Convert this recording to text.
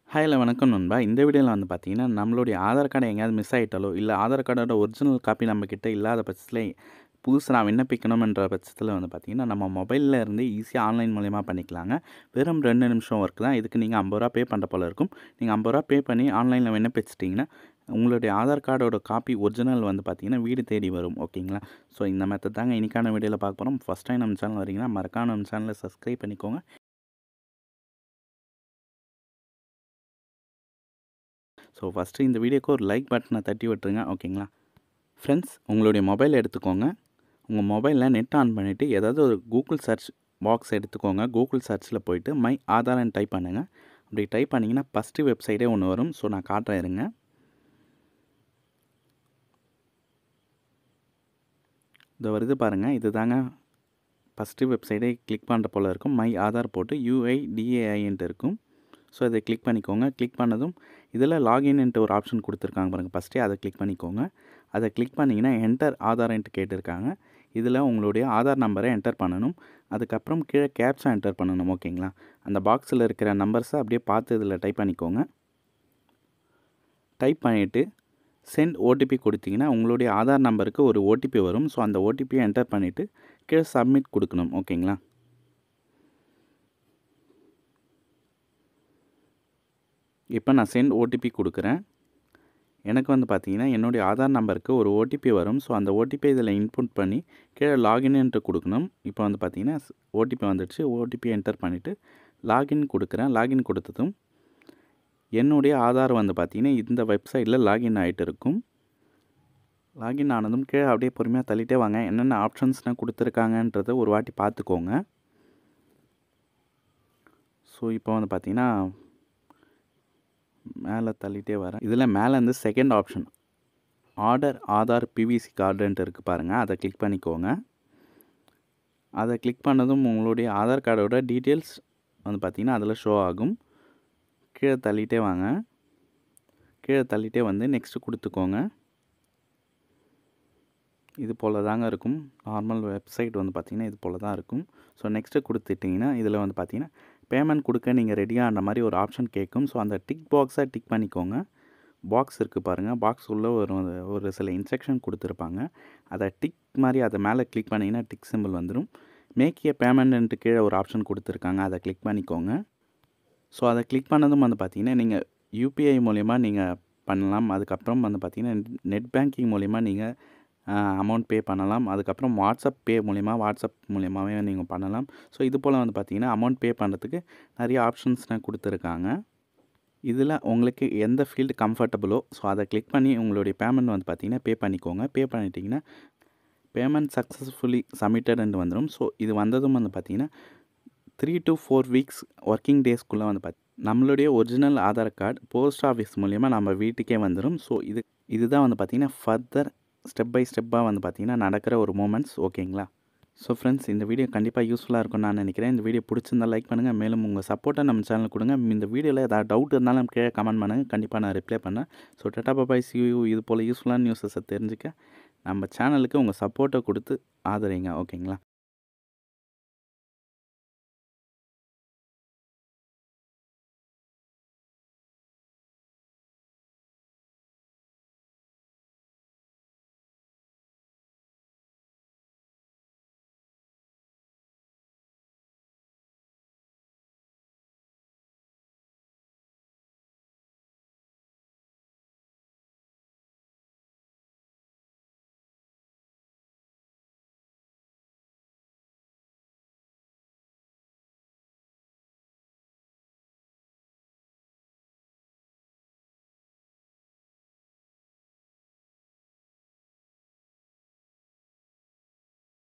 hi hello வணக்கம் நண்பா இந்த வீடியோவில் வந்து பார்த்தீங்கன்னா நம்மளுடைய ஆதார் கார்டு எங்கேயாவது மிஸ் ஆகிட்டாலோ இல்லை ஆதார் கார்டோட ஒரிஜினல் காப்பி நம்மக்கிட்ட இல்லாத பட்சத்தில் புதுசு நான் விண்ணப்பிக்கணும்ன்ற பட்சத்தில் வந்து பார்த்தீங்கன்னா நம்ம மொபைலில் இருந்து ஈஸியாக ஆன்லைன் மூலயமா பண்ணிக்கலாங்க வெறும் ரெண்டு நிமிஷம் ஒர்க் தான் இதுக்கு நீங்கள் ஐம்பது ரூபா பே பண்ணுற போல இருக்கும் நீங்கள் ஐம்பது ரூபா பே பண்ணி ஆன்லைனில் விண்ணப்பிச்சிட்டிங்கன்னா உங்களுடைய ஆதார் கார்டோட காப்பி ஒரிஜினல் வந்து பார்த்தீங்கன்னா வீடு தேடி வரும் ஓகேங்களா ஸோ இந்த மெத்தட் தாங்க இன்றைக்கான வீடியோவில் பார்க்க போகிறோம் ஃபஸ்ட் டைம் நம்ம சேனல் வரீங்கன்னா மறக்காம நம்ம சேனலை சப்ஸ்கிரைப் பண்ணிக்கோங்க ஸோ ஃபஸ்ட்டு இந்த வீடியோக்கு ஒரு லைக் பட்டனை தட்டி விட்டுருங்க ஓகேங்களா ஃப்ரெண்ட்ஸ் உங்களுடைய மொபைல் எடுத்துக்கோங்க உங்கள் மொபைலில் நெட் ஆன் பண்ணிவிட்டு ஏதாவது ஒரு கூகுள் சர்ச் பாக்ஸ் எடுத்துக்கோங்க கூகுள் சர்ச்சில் போயிட்டு மை ஆதார்னு டைப் பண்ணுங்கள் அப்படி டைப் பண்ணிங்கன்னா ஃபஸ்ட்டு வெப்சைட்டே ஒன்று வரும் ஸோ நான் காட்டுறேன் இருங்க இது வருது பாருங்கள் இது தாங்க ஃபஸ்ட்டு வெப்சைட்டே கிளிக் பண்ணுற போல் இருக்கும் மை ஆதார் போட்டு யூஐடிஏஐன்ட்டு இருக்கும் ஸோ இதை கிளிக் பண்ணிக்கோங்க கிளிக் பண்ணதும் இதில் லாகின்ன்ட்டு ஒரு ஆப்ஷன் கொடுத்துருக்காங்க பாருங்கள் ஃபஸ்ட்டே அதை கிளிக் பண்ணிக்கோங்க அதை கிளிக் பண்ணிங்கன்னா என்டர் ஆதார்ன்ட்டு கேட்டிருக்காங்க இதில் உங்களுடைய ஆதார் நம்பரை என்டர் பண்ணணும் அதுக்கப்புறம் கீழே கேப்ஸா என்டர் பண்ணணும் ஓகேங்களா அந்த பாக்ஸில் இருக்கிற நம்பர்ஸை அப்படியே பார்த்து இதில் டைப் பண்ணிக்கோங்க டைப் பண்ணிவிட்டு சென்ட் ஓடிபி கொடுத்தீங்கன்னா உங்களுடைய ஆதார் நம்பருக்கு ஒரு ஓடிபி வரும் ஸோ அந்த ஓடிபியை என்டர் பண்ணிவிட்டு கீழே சப்மிட் கொடுக்கணும் ஓகேங்களா இப்போ நான் சென்ட் ஓடிபி கொடுக்குறேன் எனக்கு வந்து பார்த்தீங்கன்னா என்னுடைய ஆதார் நம்பருக்கு ஒரு ஓடிபி வரும் ஸோ அந்த ஓடிபி இதில் இன்புட் பண்ணி கீழே லாகின்ன்ட்டு கொடுக்கணும் இப்போ வந்து பார்த்தீங்கன்னா ஓடிபி வந்துடுச்சு ஓடிபி என்டர் பண்ணிவிட்டு லாகின் கொடுக்குறேன் லாகின் கொடுத்ததும் என்னுடைய ஆதார் வந்து பார்த்திங்கன்னா இந்த வெப்சைட்டில் லாகின் ஆகிட்டு இருக்கும் லாகின் ஆனதும் கீழே அப்படியே பொறுமையாக தள்ளிட்டே வாங்க என்னென்ன ஆப்ஷன்ஸ்னால் கொடுத்துருக்காங்கன்றதை ஒரு வாட்டி பார்த்துக்கோங்க ஸோ இப்போ வந்து பார்த்திங்கன்னா மேலே தள்ளிட்டே வரேன் இதில் மேலே வந்து second option order Aadhaar PVC கார்டுன்ட்டு இருக்குது பாருங்கள் அதை கிளிக் பண்ணிக்கோங்க அதை கிளிக் பண்ணதும் உங்களுடைய ஆதார் கார்டோட டீட்டெயில்ஸ் வந்து பார்த்திங்கன்னா அதில் ஷோ ஆகும் கீழே தள்ளிட்டே வாங்க கீழே தள்ளிட்டே வந்து நெக்ஸ்ட்டு கொடுத்துக்கோங்க இது போல் தாங்க இருக்கும் நார்மல் வெப்சைட் வந்து பார்த்திங்கன்னா இது போல் தான் இருக்கும் ஸோ நெக்ஸ்ட்டு கொடுத்துட்டிங்கன்னா இதில் வந்து பார்த்திங்கன்னா பேமெண்ட் கொடுக்க நீங்கள் ரெடியாகிற மாதிரி ஒரு ஆப்ஷன் கேட்கும் ஸோ அந்த டிக் பாக்ஸை டிக் பண்ணிக்கோங்க பாக்ஸ் இருக்குது பாருங்கள் பாக்ஸ் உள்ளே ஒரு ஒரு சில இன்ஸ்ட்ரக்ஷன் கொடுத்துருப்பாங்க அதை டிக் மாதிரி அதை மேலே கிளிக் பண்ணிங்கன்னா டிக் சிம்பிள் வந்துடும் மேக் ஏ பேமெண்ட்டு கீழே ஒரு ஆப்ஷன் கொடுத்துருக்காங்க அதை கிளிக் பண்ணிக்கோங்க ஸோ அதை கிளிக் பண்ணதும் வந்து பார்த்திங்கன்னா நீங்கள் யூபிஐ மூலிமா நீங்கள் பண்ணலாம் அதுக்கப்புறம் வந்து பார்த்திங்கன்னா நெட் பேங்கிங் மூலிமா நீங்கள் அமௌண்ட் பே பண்ணலாம் அதுக்கப்புறம் வாட்ஸ்அப் பே மூலிமா வாட்ஸ்அப் மூலியமாகவே நீங்கள் பண்ணலாம் ஸோ இது போல் வந்து பார்த்திங்கன்னா அமௌண்ட் பே பண்ணுறதுக்கு நிறைய ஆப்ஷன்ஸ்னால் கொடுத்துருக்காங்க இதில் உங்களுக்கு எந்த ஃபீல்டு கம்ஃபர்டபுளோ ஸோ அதை கிளிக் பண்ணி உங்களுடைய பேமெண்ட் வந்து பார்த்திங்கன்னா பே பண்ணிக்கோங்க பே பண்ணிட்டீங்கன்னா பேமெண்ட் சக்ஸஸ்ஃபுல்லி சப்மிட்டட்னு வந்துடும் ஸோ இது வந்ததும் வந்து பார்த்திங்கன்னா three to four weeks working டேஸ்க்குள்ளே வந்து பார்த்து நம்மளுடைய original Aadhaar card post office மூலிமா நம்ம வீட்டுக்கே வந்துடும் ஸோ இது இதுதான் வந்து பார்த்திங்கன்னா ஃபர்தர் ஸ்டெப் பை ஸ்டெப்பாக வந்து பார்த்திங்கன்னா நடக்கிற ஒரு மூமெண்ட்ஸ் ஓகேங்களா ஸோ ஃப்ரெண்ட்ஸ் இந்த வீடியோ கண்டிப்பாக யூஸ்ஃபுல்லாக இருக்கும்னு நான் நினைக்கிறேன் இந்த வீடியோ பிடிச்சிருந்தா லைக் பண்ணுங்கள் மேலும் உங்கள் சப்போர்ட்டை நம்ம சேனல் கொடுங்க இந்த வீடியோவில் ஏதாவது டவுட் இருந்தாலும் கீழே கமெண்ட் பண்ணுங்கள் கண்டிப்பாக நான் ரிப்ளை பண்ணேன் ஸோ டட்டா பாபாய் சியூ இது போல் யூஸ்ஃபுல்லான நியூஸஸை தெரிஞ்சுக்க நம்ம சேனலுக்கு உங்கள் சப்போர்ட்டை கொடுத்து ஆதரிங்க ஓகேங்களா